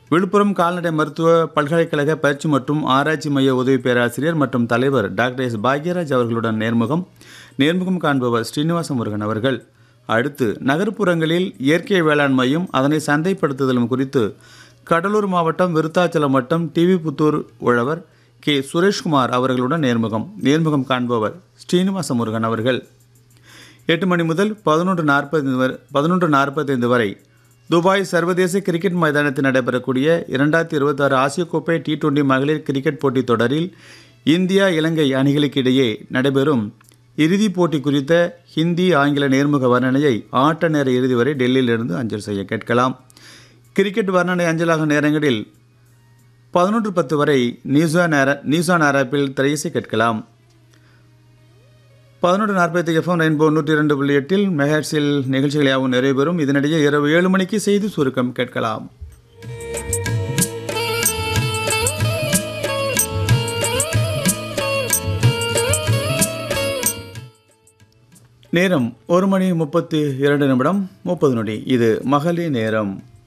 விழுப்புரம் கால்நடை மருத்துவ பல்கலைக்கழக பயிற்சி மற்றும் ஆராய்ச்சி மைய உதவி பேராசிரியர் மற்றும் தலைவர் டாக்டர் எஸ் பாக்யராஜ் அவர்களுடன் நேர்முகம் நேர்முகம் காண்பவர் ஸ்ரீனிவாச முருகன் அவர்கள் அடுத்து நகர்ப்புறங்களில் இயற்கை வேளாண்மையும் அதனை சந்தைப்படுத்துதலும் குறித்து கடலூர் மாவட்டம் விருத்தாச்சலம் வட்டம் டிவி புத்தூர் உழவர் கே சுரேஷ்குமார் அவர்களுடன் நேர்முகம் நேர்முகம் காண்பவர் ஸ்ரீனிவாச முருகன் அவர்கள் எட்டு மணி முதல் பதினொன்று நாற்பது வரை பதினொன்று நாற்பத்தைந்து வரை துபாய் சர்வதேச கிரிக்கெட் மைதானத்தில் நடைபெறக்கூடிய இரண்டாயிரத்தி இருபத்தாறு ஆசிய கோப்பை டி டுவெண்டி மகளிர் கிரிக்கெட் போட்டித் தொடரில் இந்தியா இலங்கை அணிகளுக்கு இடையே நடைபெறும் இறுதிப் போட்டி குறித்த ஹிந்தி ஆங்கில நேர்முக வர்ணனையை ஆட்ட நேர இறுதி வரை டெல்லியிலிருந்து அஞ்சல் செய்ய கேட்கலாம் கிரிக்கெட் வர்ணனை அஞ்சலாக நேரங்களில் பதினொன்று பத்து வரை நியூசா நேர நியூசா நேரப்பில் திரையிசை கேட்கலாம் பதினொன்று நாற்பத்தி எஃப்எம் ரெயின்போ நூற்றி இரண்டு புள்ளி எட்டில் மெஹர்ஸில் நிகழ்ச்சிகள் யாவும் நிறைவேறும் இதனிடையே இரவு ஏழு மணிக்கு செய்தி சுருக்கம் கேட்கலாம் நேரம் ஒரு மணி முப்பத்தி இரண்டு நிமிடம் முப்பது நொடி இது மகளிர் நேரம்